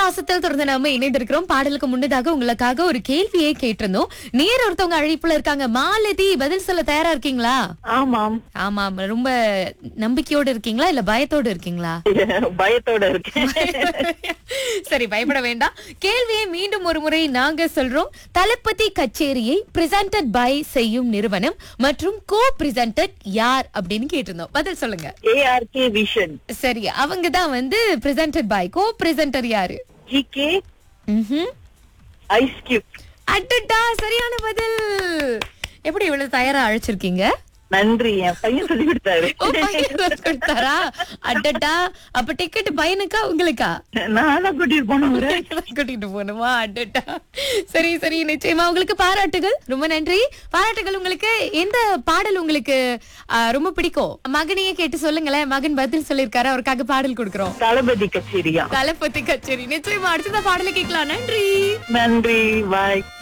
பாசத்தில் தொடர்ந்து நாம இணைந்திருக்கிறோம் பாடலுக்கு முன்னதாக உங்களுக்காக ஒரு கேள்வியை கேட்டிருந்தோம் நேர் ஒருத்தவங்க அழைப்புல இருக்காங்க மாலதி பதில் சொல்ல தயாரா இருக்கீங்களா ஆமாம் ஆமா ரொம்ப நம்பிக்கையோட இருக்கீங்களா இல்ல பயத்தோட இருக்கீங்களா பயத்தோட இருக்கேன் சரி பயப்பட வேண்டாம் கேள்வியை மீண்டும் ஒரு முறை நாங்க சொல்றோம் தளபதி கச்சேரியை பிரசன்டட் பை செய்யும் நிறுவனம் மற்றும் கோ பிரசன்டட் யார் அப்படின்னு கேட்டிருந்தோம் பதில் சொல்லுங்க ஏஆர்கே விஷன் சரி அவங்க தான் வந்து பிரசன்டட் பை கோ பிரசன்டர் யாரு ஜிகே ம்ஹும். ஐஸ் கியூப் அடடா சரியான பதில் எப்படி இவ்வளவு தயாரா அழைச்சிருக்கீங்க நன்றி என் பையன் சொல்லி கொடுத்தாரு ஓ, பையன் கொடுத்தாரா அடடா அப்ப டிக்கெட் பையனுக்கா உங்களுக்கா நான் தான் கூட்டிட்டு போனேன் ஒரு கூட்டிட்டு போகணுமா அடடா சரி சரி நிச்சயமா உங்களுக்கு பாராட்டுகள் ரொம்ப நன்றி பாராட்டுகள் உங்களுக்கு எந்த பாடல் உங்களுக்கு ஆ, ரொம்ப பிடிக்கும் மகனையே கேட்டு சொல்லுங்களேன் மகன் பதில் சொல்லிருக்காரு அவருக்காக பாடல் கொடுக்குறோம் தளபதி கச்சேரியா தளபதி கச்சேரி நிச்சயமா அடுத்த பாடலை கேட்கலாம் நன்றி நன்றி பாய்